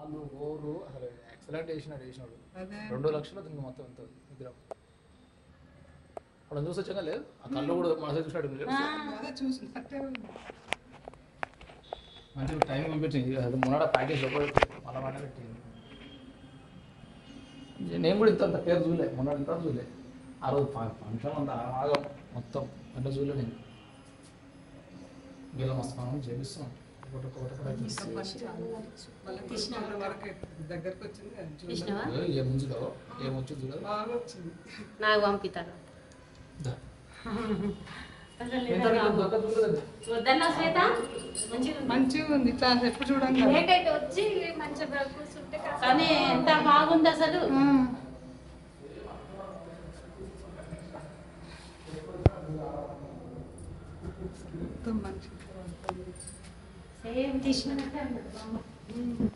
కాళ్ళు గోరు అసలు ఎక్సలెంట్ చేసినాడు చేసినాడు అదే రెండు లక్షలు దీనికి మొత్తం ఎంత విగ్రహం మనం చూసి వచ్చాక లేదు ఆ కళ్ళు కూడా మనసు చూసినట్టు ఉంది. అదే చూసినట్టే ఉంది మంచిగా టైం పంపించింది అది మొన్నడ ప్యాకేజ్ లోపల మళ్ళీ మాట పెట్టింది నేను కూడా ఇంత అంత పేరు చూడలే మొన్న ఇంత చూడలే ఆ రోజు ఫంక్షన్ అంతా ఆగం మొత్తం అంటే చూడలే నేను వీళ్ళ మస్తు చేపిస్తున్నాం ఒకటి ఒకటి ఒకటి ఇంకా మంచి మళ్ళీ కృష్ణ వరకు దగ్గరకు వచ్చింది కదా, చూడలేదు. చూసినావా ఏ- ఏ ముంచులో ఏమొచ్చింది చూడదు బాగా వచ్చింది నాకు పంపిస్తాను దా. అసలు ఎంత లేదా? రేటు దొరకదు చూడలేదు. వద్దన్నా శ్వేత మంచిగా ఉంది. మంచిగా ఉంది ఇట్లా ఎప్పుడు చూడండి లేట్ అయితే వచ్చి మంచిగా కూర్చుంటే కాస్త కానీ ఎంత బాగుంది అసలు మొత్తం మంచిగా సేమ్ తీసినట్టే ఉంది